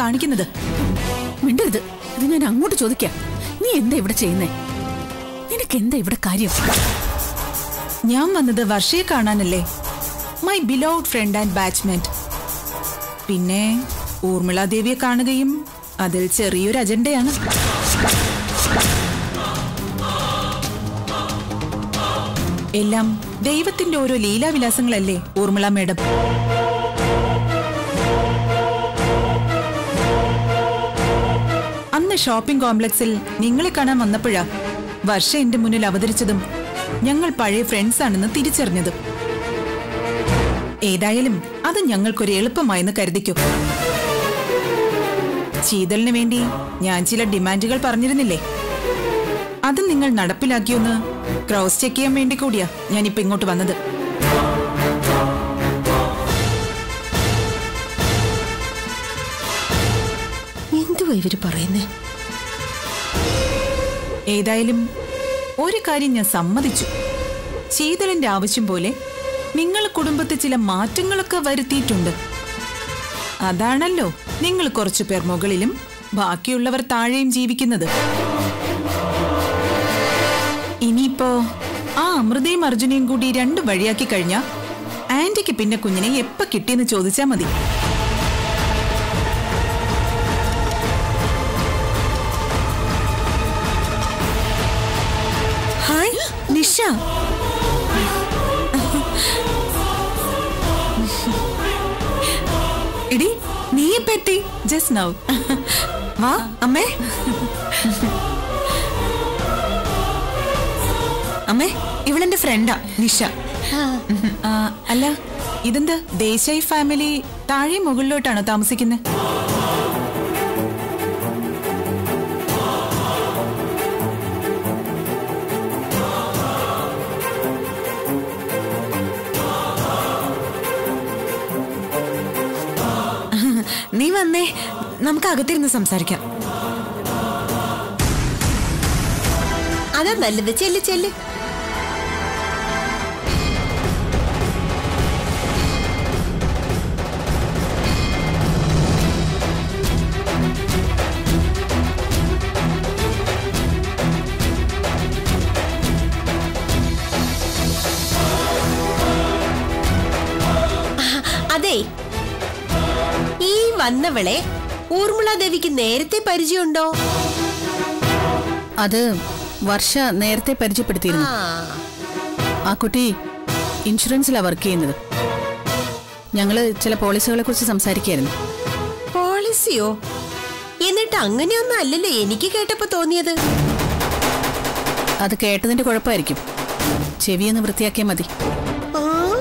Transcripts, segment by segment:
കാണിക്കുന്നത് മിണ്ടരുത് ഇത് ഞാൻ അങ്ങോട്ട് ചോദിക്കാം നീ എന്താ ഇവിടെ ചെയ്യുന്നേ നിനക്ക് എന്താ ഇവിടെ കാര്യം ഞാൻ വന്നത് വർഷയെ കാണാനല്ലേ my beloved friend and batchmate പിന്നെ ഊർമിള ദേവിയെ കാണുകയും അതിൽ ചെറിയൊരു അജണ്ടയാണ് എല്ലാം ദൈവത്തിന്റെ ഓരോ ലീലാവിലാസങ്ങളല്ലേ ഊർമിള മേഡം അന്ന് ഷോപ്പിംഗ് കോംപ്ലക്സിൽ നിങ്ങളെ കാണാൻ വന്നപ്പോഴാ വർഷ എന്റെ മുന്നിൽ അവതരിച്ചതും ഞങ്ങൾ പഴയ ഫ്രണ്ട്സ് ആണെന്ന് തിരിച്ചറിഞ്ഞതും ഏതായാലും അത് ഞങ്ങൾക്കൊരു എളുപ്പമായെന്ന് കരുതിക്കോ ശീതളിന് വേണ്ടി ഞാൻ ചില ഡിമാൻഡുകൾ പറഞ്ഞിരുന്നില്ലേ അത് നിങ്ങൾ നടപ്പിലാക്കിയൊന്ന് ക്രോസ് ചെക്ക് ചെയ്യാൻ വേണ്ടി കൂടിയാ ഞാനിപ്പോ ഇങ്ങോട്ട് വന്നത് എന്തുവാ ഇവര് പറയുന്നേ ഏതായാലും ഒരു കാര്യം ഞാൻ സമ്മതിച്ചു ശീതളിന്റെ ആവശ്യം പോലെ നിങ്ങൾ കുടുംബത്തിൽ ചില മാറ്റങ്ങളൊക്കെ വരുത്തിയിട്ടുണ്ട് അതാണല്ലോ നിങ്ങൾ കുറച്ചു പേർ മുകളിലും ബാക്കിയുള്ളവർ താഴെയും ജീവിക്കുന്നത് ഇനിയിപ്പോ ആ അമൃതയും അർജുനയും കൂടി രണ്ട് വഴിയാക്കി കഴിഞ്ഞാ ആന്റിക്ക് പിന്നെ കുഞ്ഞിനെ എപ്പ കിട്ടിയെന്ന് ചോദിച്ചാ മതി ഹായ് നിഷ എടി നീ ഇപ്പൊ എത്തി ജസ്റ്റ് നൗ വാ അമ്മേ അമ്മേ ഇവളെന്റെ ഫ്രണ്ടാ നിഷ ആ, അല്ല ഇതെന്ത് ദേശായി ഫാമിലി താഴെ മുകളിലോട്ടാണോ താമസിക്കുന്നത് നീ വന്നേ നമുക്ക് അകത്തിരുന്ന് സംസാരിക്കാം അതാ നല്ലത് ചെല്ല് ചെല്ല് അതെ ഈ വന്നവളെ ഊർമിള ദേവിക്ക് നേരത്തെ പരിചയമുണ്ടോ അത് വർഷ നേരത്തെ പരിചയപ്പെടുത്തിയിരുന്നു ആ ആ കുട്ടി ഇൻഷുറൻസിലാണ് വർക്ക് ചെയ്യുന്നത് ഞങ്ങള് ചില പോളിസികളെ കുറിച്ച് സംസാരിക്കായിരുന്നു പോളിസിയോ എന്നിട്ട് അങ്ങനെയൊന്നും അല്ലല്ലോ എനിക്ക് കേട്ടപ്പോ തോന്നിയത് അത് കേട്ടതിന്റെ കുഴപ്പമായിരിക്കും ചെവിയൊന്ന് വൃത്തിയാക്കിയാൽ മതി ആ?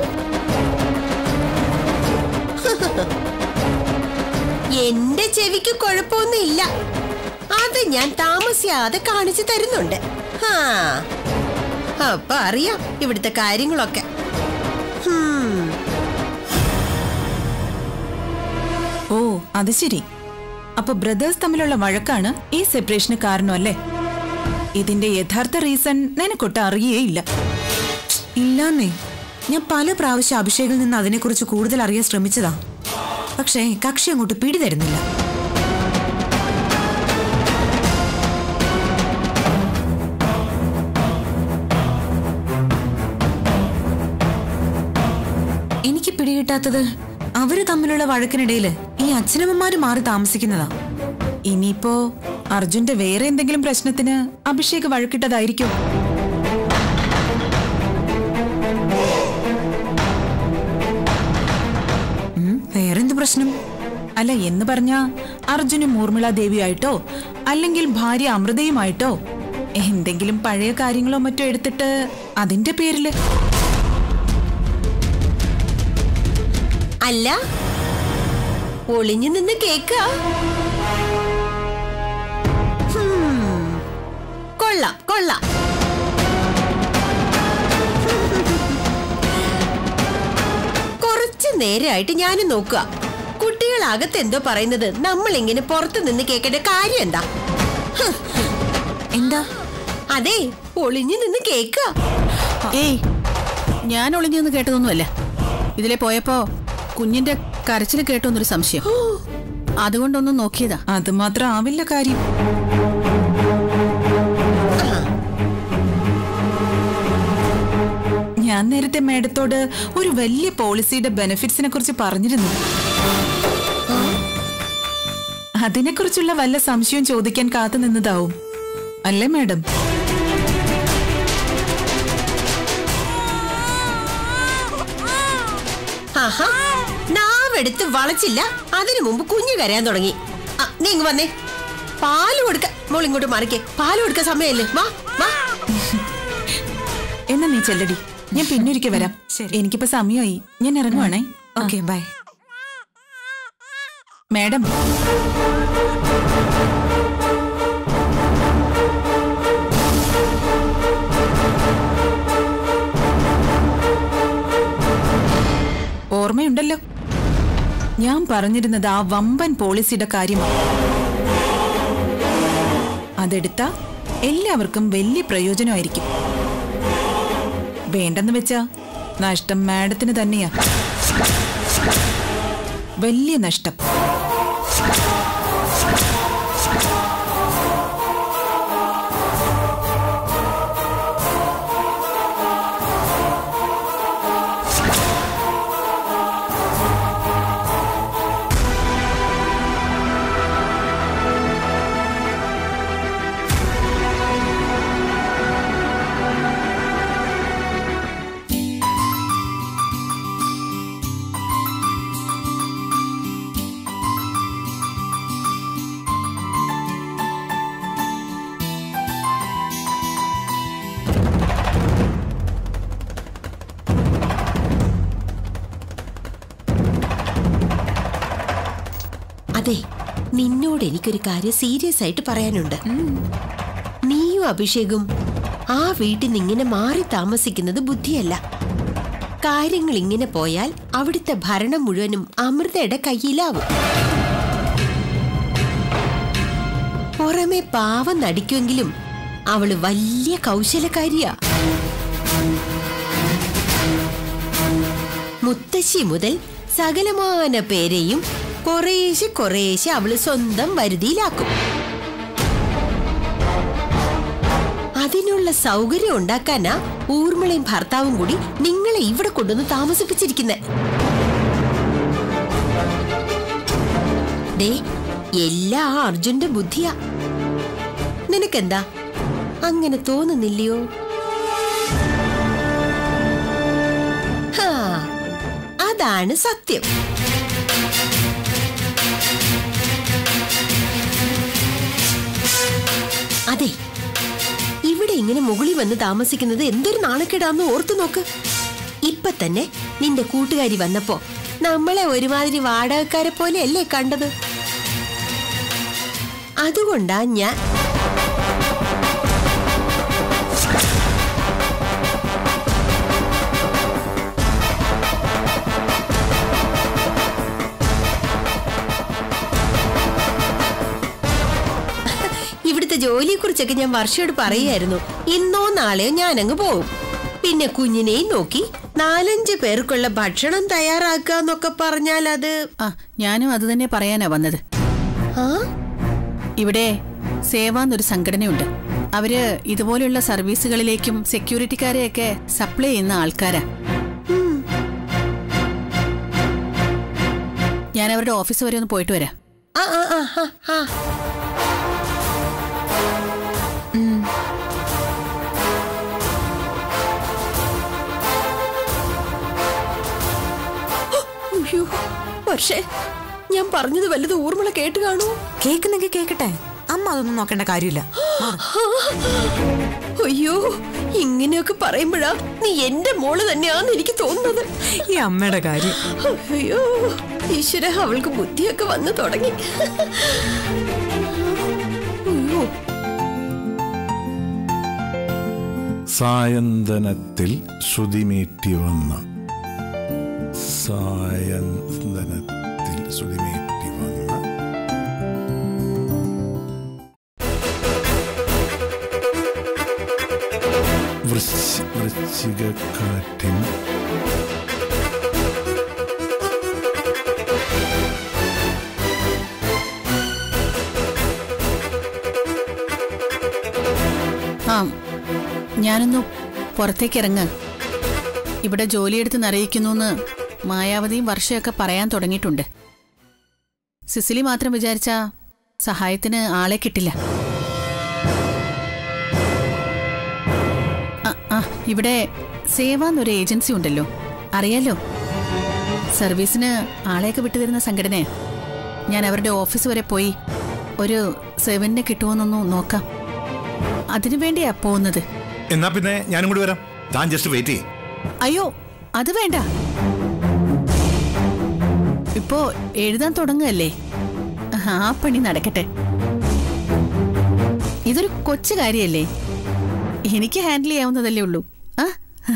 എന്റെ ചെവിക്ക് കുഴപ്പമൊന്നും ഇല്ല അത് ഞാൻ താമസിയാതെ കാണിച്ചു തരുന്നുണ്ട് ഹാ അപ്പൊ അറിയാം ഇവിടുത്തെ കാര്യങ്ങളൊക്കെ ഹും ഓ അത് ശരി അപ്പൊ ബ്രദേഴ്സ് തമ്മിലുള്ള വഴക്കാണ് ഈ സെപ്പറേഷന് കാരണമല്ലേ ഇതിന്റെ യഥാർത്ഥ റീസൺ നിനക്കൊട്ട് അറിയേയില്ല ഇല്ലാന്നേ ഞാൻ പല പ്രാവശ്യം അഭിഷേകിൽ നിന്ന് അതിനെക്കുറിച്ച് കൂടുതൽ അറിയാൻ ശ്രമിച്ചതാ പക്ഷേ കക്ഷി അങ്ങോട്ട് പിടി തരുന്നില്ല എനിക്ക് പിടികിട്ടാത്തത് അവര് തമ്മിലുള്ള വഴക്കിനിടയിൽ ഈ അച്ഛനമ്മമാര് മാറി താമസിക്കുന്നതാ ഇനിയിപ്പോ അർജുന്റെ വേറെ എന്തെങ്കിലും പ്രശ്നത്തിന് അഭിഷേക് വഴക്കിട്ടതായിരിക്കും ഉം, വേറെന്ത് പ്രശ്നം അല്ല എന്ന് പറഞ്ഞ അർജുനും ഊർമിള ദേവിയായിട്ടോ അല്ലെങ്കിൽ ഭാര്യ അമൃതയുമായിട്ടോ എന്തെങ്കിലും പഴയ കാര്യങ്ങളോ മറ്റോ എടുത്തിട്ട് അതിന്റെ പേരില് അല്ല ഒളിഞ്ഞു നിന്ന് കേക്ക കൊള്ളാം കൊള്ളാം കുറച്ചു നേരമായിട്ട് ഞാനും നോക്കുക കുട്ടികൾ അകത്ത് എന്തോ പറയുന്നത് നമ്മൾ ഇങ്ങനെ പുറത്തു നിന്ന് കേൾക്കേണ്ട കാര്യം എന്താ ഹ്, എന്താ അതെ ഒളിഞ്ഞു നിന്ന് കേൾക്കുക ഏയ് ഞാൻ ഒളിഞ്ഞൊന്നും കേട്ടതൊന്നുമല്ല ഇതിലെ പോയപ്പോ കുഞ്ഞിന്റെ കരച്ചിൽ കേട്ടോന്നൊരു സംശയം അതുകൊണ്ടൊന്നും നോക്കിയതാ അത് മാത്രം ആവില്ല കാര്യം ഞാൻ നേരത്തെ മേഡത്തോട് ഒരു വലിയ പോളിസിയുടെ ബെനിഫിറ്റ്സിനെ കുറിച്ച് പറഞ്ഞിരുന്നു അതിനെക്കുറിച്ചുള്ള വല്ല സംശയവും ചോദിക്കാൻ കാത്തു നിന്നതാവും അല്ലേ മേഡം ആഹാ നാവെടുത്ത് വളച്ചില്ല അതിനു മുമ്പ് കുഞ്ഞു കരയാൻ തുടങ്ങി ആ, നീ ഇങ്ങ് വന്നേ പാല് കൊടുക്ക മോൾ ഇങ്ങോട്ട് മറിക്കേ പാല് കൊടുക്കാൻ സമയല്ലേ വാ വാ എന്നാ നീ ചെല്ലടി ഞാൻ പിന്നൊരിക്കൽ വരാം ശരി. എനിക്കിപ്പോ സമയമായി ഞാൻ ഇറങ്ങുവാണേ ഓക്കെ ബൈ മേഡം ഓർമ്മയുണ്ടല്ലോ ഞാൻ പറഞ്ഞിരുന്നത് ആ വമ്പൻ പോളിസിയുടെ കാര്യമാണ് അതെടുത്ത എല്ലാവർക്കും വലിയ പ്രയോജനമായിരിക്കും വേണ്ടെന്ന് വെച്ചാ നഷ്ടം മാഡത്തിന് തന്നെയാ വലിയ നഷ്ടം അതെ നിന്നോട് എനിക്കൊരു കാര്യം സീരിയസ് ആയിട്ട് പറയാനുണ്ട് നീയും അഭിഷേകും ആ വീട്ടിൽ നിന്ന് ഇങ്ങനെ മാറി താമസിക്കുന്നത് ബുദ്ധിയല്ല കാര്യങ്ങൾ ഇങ്ങനെ പോയാൽ അവിടുത്തെ ഭരണം മുഴുവനും അമൃതയുടെ കയ്യിലാവും പുറമെ പാവം നടിക്കുമെങ്കിലും അവള് വലിയ കൗശലക്കാരിയാ മുത്തശ്ശി മുതൽ സകലമാന പേരെയും കുറേശ്ശെ കുറേശ്ശെ അവള് സ്വന്തം വരുതിയിലാക്കും അതിനുള്ള സൗകര്യം ഉണ്ടാക്കാനാ ഊർമിളയും ഭർത്താവും കൂടി നിങ്ങളെ ഇവിടെ കൊണ്ടുവന്ന് താമസിപ്പിച്ചിരിക്കുന്നെ ദേ എല്ലാ അർജുന്റെ ബുദ്ധിയാ നിനക്കെന്താ അങ്ങനെ തോന്നുന്നില്ലയോ ഹാ, അതാണ് സത്യം അതെ ഇവിടെ ഇങ്ങനെ മുകളിൽ വന്ന് താമസിക്കുന്നത് എന്തൊരു നാണക്കേടാന്ന് ഓർത്തു നോക്ക് ഇപ്പൊ തന്നെ നിന്റെ കൂട്ടുകാരി വന്നപ്പോ നമ്മളെ ഒരുമാതിരി വാടകക്കാരെ പോലെയല്ലേ കണ്ടത് അതുകൊണ്ടാ ഞാൻ ഇവിടുത്തെ ജോലിയെ കുറിച്ചൊക്കെ ഞാൻ വർഷയോട് പറയായിരുന്നു ഇന്നോ നാളെയോ ഞാൻ അങ്ങ് പോവും പിന്നെ കുഞ്ഞിനെയും നോക്കി നാലഞ്ച് പേർക്കുള്ള ഭക്ഷണം തയ്യാറാക്കുക എന്നൊക്കെ പറഞ്ഞാൽ അത് ആ ഞാനും അത് തന്നെ പറയാനാ വന്നത് ആ ഇവിടെ സേവ എന്നൊരു സംഘടനയുണ്ട് അവര് ഇതുപോലെയുള്ള സർവീസുകളിലേക്കും സെക്യൂരിറ്റിക്കാരെയൊക്കെ സപ്ലൈ ചെയ്യുന്ന ആൾക്കാരാ ഞാൻ അവരുടെ ഓഫീസ് വരെ ഒന്ന് പോയിട്ട് വരാം ആ ആ ആ ആ, ആ അയ്യോ പക്ഷേ ഞാൻ പറഞ്ഞത് വല്ലത് ഊർമിള കേട്ട് കാണൂ കേക്കുന്നെങ്കിൽ കേക്കട്ടെ അമ്മ അതൊന്നും നോക്കേണ്ട കാര്യമില്ല മാറ്. അയ്യോ ഇങ്ങനെയൊക്കെ പറയുമ്പോഴാ നീ എന്റെ മോള് തന്നെയാന്ന് എനിക്ക് തോന്നുന്നത് ഈ അമ്മയുടെ കാര്യം അയ്യോ ഈശ്വര അവൾക്ക് ബുദ്ധിയൊക്കെ വന്നു തുടങ്ങി അയ്യോ സായന്തനത്തിൽ ശ്രുതിമീറ്റി വന്ന സായന്തനത്തിൽ ശ്രുതിമീറ്റി വന്ന വൃശ്ചി വൃശ്ചികക്കാറ്റിൻ ആ ഞാനൊന്നു പുറത്തേക്ക് ഇറങ്ങാൻ ഇവിടെ ജോലിയെടുത്ത് നിറയിക്കുന്നു എന്ന് മായാവതിയും വർഷയൊക്കെ പറയാൻ തുടങ്ങിയിട്ടുണ്ട് സിസിലി മാത്രം വിചാരിച്ച സഹായത്തിന് ആളെ കിട്ടില്ല ആ, ആ ഇവിടെ സേവ എന്നൊരു ഏജൻസി ഉണ്ടല്ലോ അറിയാലോ സർവീസിന് ആളെയൊക്കെ വിട്ടുതരുന്ന സംഘടനയാ ഞാൻ അവരുടെ ഓഫീസ് വരെ പോയി ഒരു സെവനിനെ കിട്ടുമോന്നൊന്നു നോക്കാം അതിനു വേണ്ടിയാ പോകുന്നത് എന്നാ പിന്നെ ഞാനും കൂടി വരാം താൻ ജസ്റ്റ് വെയിറ്റ് ചെയ്യ് അയ്യോ അത് വേണ്ട ഇപ്പോ എഴുതാൻ തുടങ്ങുകയല്ലേ ആ പണി നടക്കട്ടെ ഇതൊരു കൊച്ചു കാര്യല്ലേ എനിക്ക് ഹാൻഡിൽ ചെയ്യാവുന്നതല്ലേ ഉള്ളൂ ആ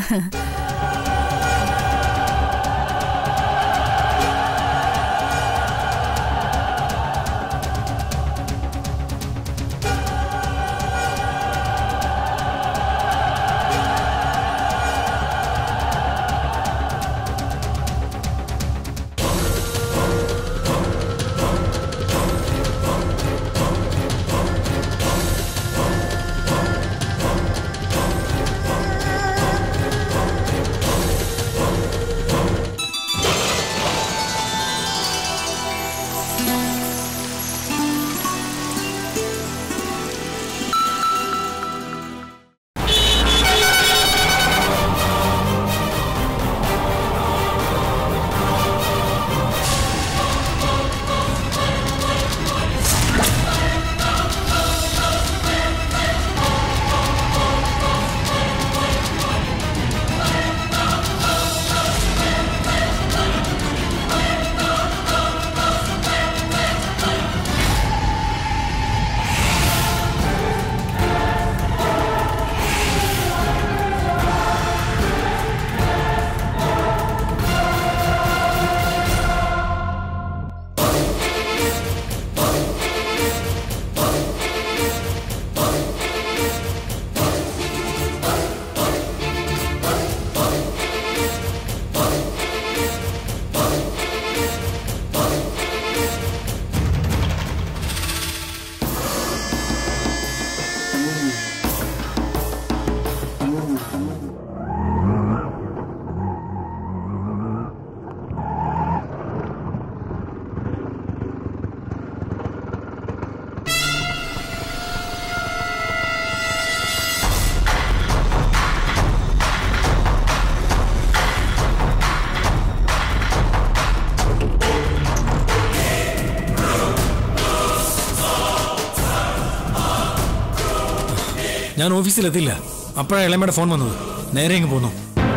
ഞാൻ ഓഫീസിലെത്തില്ല അപ്പോഴാണ് ഇളമയുടെ ഫോൺ വന്നത് നേരെ ഇങ്ങ് പോന്നു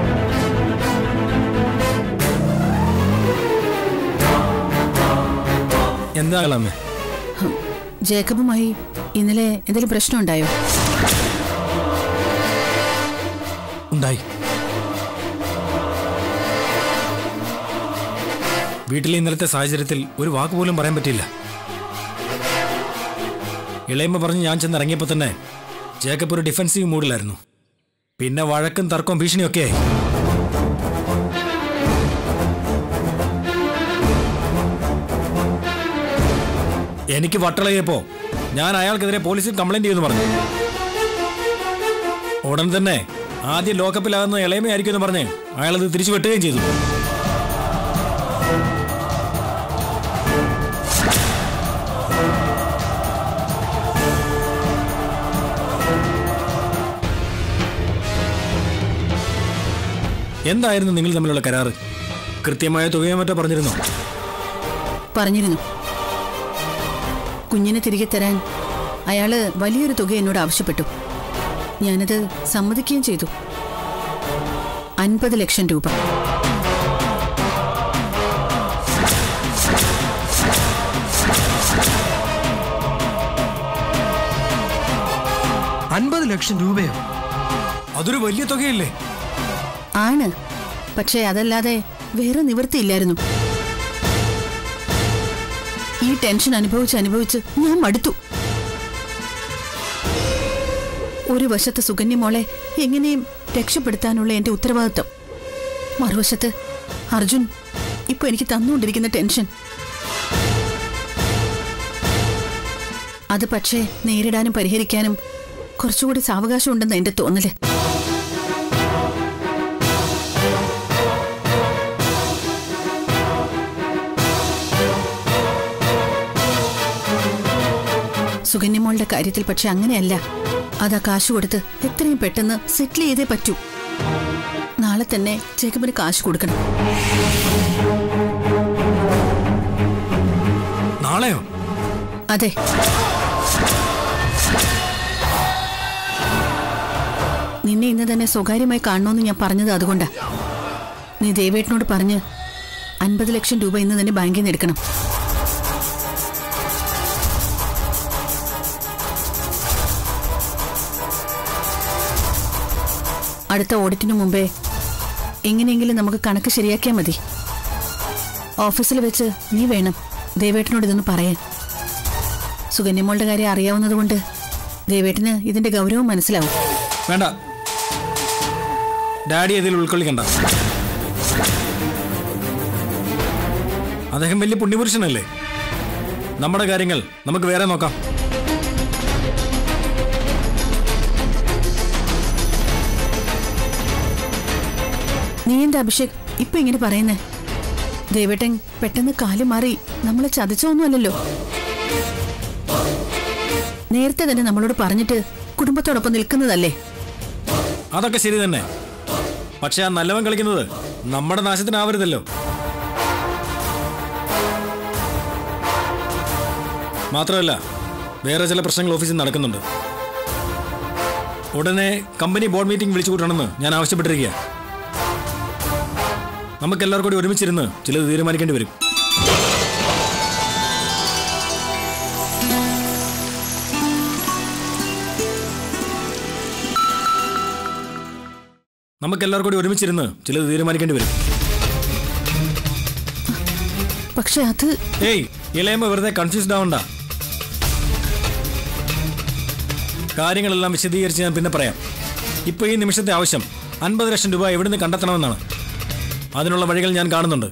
എന്താ ഇളമേ ജേക്കബുമായി ഇന്നലെ എന്തെങ്കിലും പ്രശ്നം ഉണ്ടായോ ഉണ്ടായി വീട്ടിലെ ഇന്നലത്തെ സാഹചര്യത്തിൽ ഒരു വാക്ക് പോലും പറയാൻ പറ്റിയില്ല ഇളയമ്മ പറഞ്ഞ് ഞാൻ ചെന്ന് ഇറങ്ങിയപ്പോൾ തന്നെ ജേക്കബ് ഒരു ഡിഫൻസീവ് മൂഡിലായിരുന്നു പിന്നെ വഴക്കും തർക്കവും ഭീഷണിയൊക്കെയായി എനിക്ക് വട്ടളയപ്പോ ഞാൻ അയാൾക്കെതിരെ പോലീസിൽ കംപ്ലൈന്റ് ചെയ്യുമെന്ന് പറഞ്ഞു ഉടൻ തന്നെ ആദ്യം ലോക്കപ്പിലാകുന്ന ഇളയമയായിരിക്കും എന്ന് പറഞ്ഞ് അയാളത് തിരിച്ചു വെട്ടുകയും ചെയ്തു എന്തായിരുന്നു നിങ്ങൾ തമ്മിലുള്ള കരാറ് കൃത്യമായ തുകയോ മറ്റോ പറഞ്ഞിരുന്നോ പറഞ്ഞിരുന്നു കുഞ്ഞിനെ തിരികെ തരാൻ അയാള് വലിയൊരു തുക എന്നോട് ആവശ്യപ്പെട്ടു ഞാനത് സമ്മതിക്കുകയും ചെയ്തു അൻപത് ലക്ഷം രൂപ അൻപത് ലക്ഷം രൂപയോ അതൊരു വലിയ തുകയല്ലേ ആണ് പക്ഷേ അതല്ലാതെ വേറെ നിവൃത്തിയില്ലായിരുന്നു ഈ ടെൻഷൻ അനുഭവിച്ച് അനുഭവിച്ച് ഞാൻ മടുത്തു ഒരു വശത്ത് സുകന്യ മോളെ എങ്ങനെയും രക്ഷപ്പെടുത്താനുള്ള എന്റെ ഉത്തരവാദിത്വം മറുവശത്ത് അർജുൻ ഇപ്പൊ എനിക്ക് തന്നുകൊണ്ടിരിക്കുന്ന ടെൻഷൻ അത് പക്ഷേ നേരിടാനും പരിഹരിക്കാനും കുറച്ചുകൂടി സാവകാശം ഉണ്ടെന്ന് എന്റെ തോന്നല് സുകന്യമോളുടെ കാര്യത്തിൽ പക്ഷെ അങ്ങനെയല്ല അതാ കാശ് കൊടുത്ത് എത്രയും പെട്ടെന്ന് സെറ്റിൽ ചെയ്തേ പറ്റൂ നാളെ തന്നെ ജേക്കബിന് കാശ് കൊടുക്കണം നാളെയോ അതെ നിന്നെ ഇന്ന് തന്നെ സ്വകാര്യമായി കാണണമെന്ന് ഞാൻ പറഞ്ഞത് അതുകൊണ്ടാ നീ ദേവേട്ടനോട് പറഞ്ഞ് അൻപത് ലക്ഷം രൂപ ഇന്ന് തന്നെ ബാങ്കിൽ നിന്ന് എടുക്കണം അടുത്ത ഓഡിറ്റിനു മുമ്പേ എങ്ങനെയെങ്കിലും നമുക്ക് കണക്ക് ശരിയാക്കിയാൽ മതി ഓഫീസിൽ വെച്ച് നീ വേണം ദേവേട്ടനോട് ഇതൊന്ന് പറയാൻ സുകന്യമോളുടെ കാര്യം അറിയാവുന്നതുകൊണ്ട് ദേവേട്ടന് ഇതിന്റെ ഗൗരവം മനസ്സിലാവും വേണ്ട ഡാഡി ഇതിൽ ഉൾക്കൊള്ളിക്കണ്ട അദ്ദേഹം വലിയ പുണ്യപുരുഷനല്ലേ നമ്മുടെ കാര്യങ്ങൾ നമുക്ക് വേറെ നോക്കാം നീ എന്താ അഭിഷേക് ഇപ്പൊ ഇങ്ങനെ പറയുന്നേ ദേവേട്ടൻ പെട്ടെന്ന് കാല് മാറി നമ്മളെ ചതിച്ചൊന്നുമല്ലല്ലോ നേരത്തെ തന്നെ നമ്മളോട് പറഞ്ഞിട്ട് കുടുംബത്തോടൊപ്പം നിൽക്കുന്നതല്ലേ അതൊക്കെ ശരി തന്നെ പക്ഷെ ആ നല്ലവൻ കളിക്കുന്നത് നമ്മുടെ നാശത്തിനാവരുതല്ലോ മാത്രമല്ല വേറെ ചില പ്രശ്നങ്ങൾ ഓഫീസിൽ നടക്കുന്നുണ്ട് ഉടനെ കമ്പനി ബോർഡ് മീറ്റിംഗ് വിളിച്ചു കൂട്ടണമെന്ന് ഞാൻ ആവശ്യപ്പെട്ടിരിക്കുക നമുക്ക് എല്ലാവർക്കും കൂടി ഒരുമിച്ചിരുന്ന് ചിലത് തീരുമാനിക്കേണ്ടി വരും നമുക്ക് എല്ലാവർക്കും കൂടി ഒരുമിച്ചിരുന്ന് ചിലത് തീരുമാനിക്കേണ്ടി വരും പക്ഷെ അത് ഏയ് ഇളയമ്മ വെറുതെ കൺഫ്യൂസ്ഡ് ആവണ്ട കാര്യങ്ങളെല്ലാം വിശദീകരിച്ച് ഞാൻ പിന്നെ പറയാം ഇപ്പോൾ ഈ നിമിഷത്തെ ആവശ്യം അൻപത് ലക്ഷം രൂപ എവിടുന്ന് കണ്ടെത്തണമെന്നാണ് അതിനുള്ള വഴികൾ ഞാൻ കാണുന്നുണ്ട്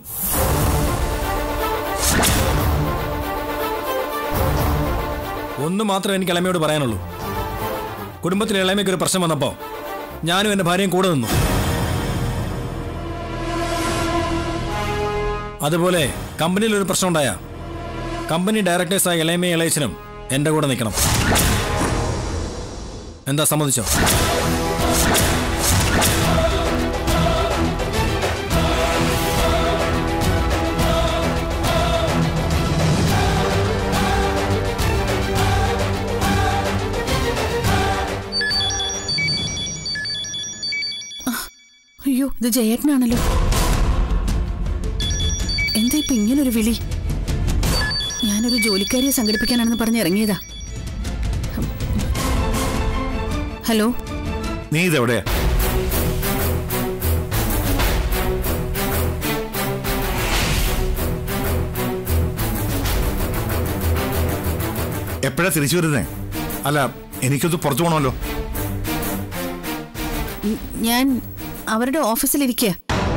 ഒന്ന് മാത്രമേ എനിക്ക് ഇളമയോട് പറയാനുള്ളൂ കുടുംബത്തിലെ ഇളമയ്ക്ക് ഒരു പ്രശ്നം വന്നപ്പോൾ ഞാനും എൻ്റെ ഭാര്യയും കൂടെ നിന്നു അതുപോലെ കമ്പനിയിൽ ഒരു പ്രശ്നം ഉണ്ടായ കമ്പനി ഡയറക്ടേഴ്സായ ഇളയമേ ഇളയച്ചനും എൻ്റെ കൂടെ നിൽക്കണം എന്താ സമ്മതിച്ചോ അയ്യോ ഇത് ജയേട്ടനാണല്ലോ എന്താ ഇപ്പൊ ഇങ്ങനൊരു വിളി ഞാനൊരു ജോലിക്കാരിയെ സംഘടിപ്പിക്കാനാണെന്ന് പറഞ്ഞ് ഇറങ്ങിയതാ ഹലോ നീ ഇതെവിടെയാ എപ്പോഴാ തിരിച്ചു വരുന്നേ അല്ല എനിക്കൊന്ന് പുറത്തു പോകണമല്ലോ ഉം, ഞാൻ അവരുടെ ഓഫീസിലിരിക്കുക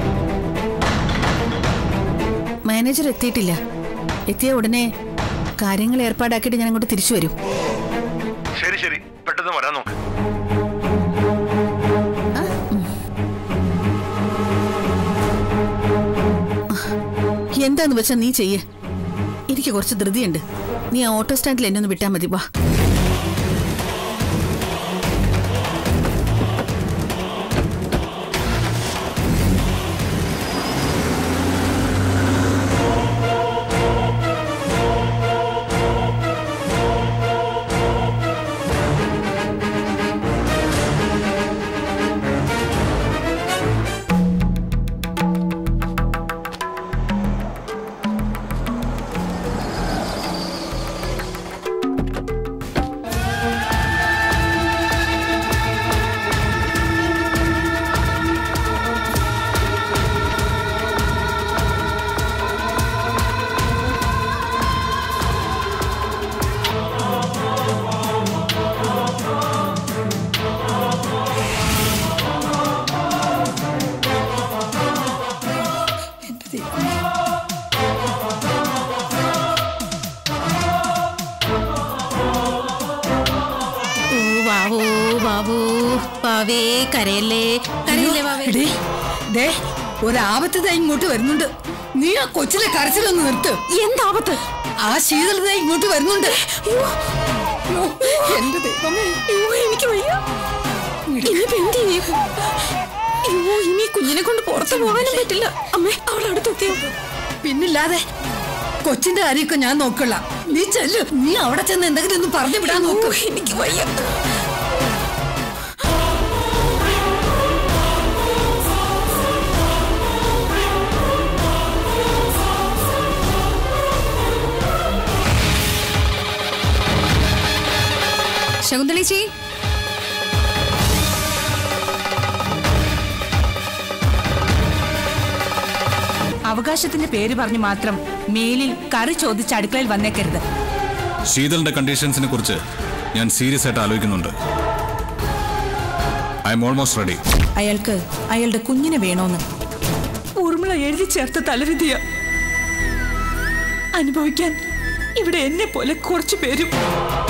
മാനേജർ എത്തിയിട്ടില്ല എത്തിയ ഉടനെ കാര്യങ്ങൾ ഏർപ്പാടാക്കിയിട്ട് ഞാൻ അങ്ങോട്ട് തിരിച്ചു വരും ശരി ശരി പെട്ടെന്ന് വരാൻ നോക്ക് എന്താന്ന് വെച്ചാ നീ ചെയ്യേ എനിക്ക് കുറച്ച് ധൃതിയുണ്ട് നീ ആ ഓട്ടോ സ്റ്റാൻഡിൽ എന്നെ ഒന്ന് വിട്ടാൽ മതി വാ വാവൂ വാവേ കരയല്ലേ കരയല്ലേ വാവേ എടീ, ദേ ഒരാപത്ത് ദേ ഇങ്ങോട്ട് വരുന്നുണ്ട് നീ ആ കൊച്ചിലെ കരച്ചിലൊന്ന് നിർത്ത് എന്താപത്ത് ആ ശീതളത ഇങ്ങോട്ട് വരുന്നുണ്ട് അയ്യോ, എന്റെ ദൈവമേ അയ്യോ എനിക്ക് വയ്യ ഇനിയിപ്പോ എന്ത് ചെയ്യും അയ്യോ ഇനി കുഞ്ഞിനെ കൊണ്ട് പുറത്തു പോകാനും പറ്റില്ല അമ്മേ അവൾ അടുത്തെത്തിയോ പിന്നില്ലാതെ കൊച്ചിന്റെ കാര്യമൊക്കെ ഞാൻ നോക്കൊള്ളാം നീ ചെല്ലു നീ അവിടെ ചെന്ന് എന്തെങ്കിലും ഒന്ന് പറഞ്ഞു വിടാൻ നോക്കൂ എനിക്ക് വയ്യ ശകുന്തളേച്ചി അവകാശത്തിന്റെ പേര് പറഞ്ഞ് മാത്രം മേലിൽ കറി ചോദിച്ച് അടുക്കളയിൽ വന്നേക്കരുത് ശീതളിന്റെ കണ്ടീഷൻസിനെ കുറിച്ച് ഞാൻ സീരിയസ് ആയിട്ട് ആലോചിക്കുന്നുണ്ട് ഐ എം ഓൾമോസ്റ്റ് റെഡി അയാൾക്ക് അയാളുടെ കുഞ്ഞിനെ വേണോന്ന് ഊർമിള എഴുതി ചേർത്ത തലവിധിയ അനുഭവിക്കാൻ ഇവിടെ എന്നെ പോലെ കുറച്ചു പേരും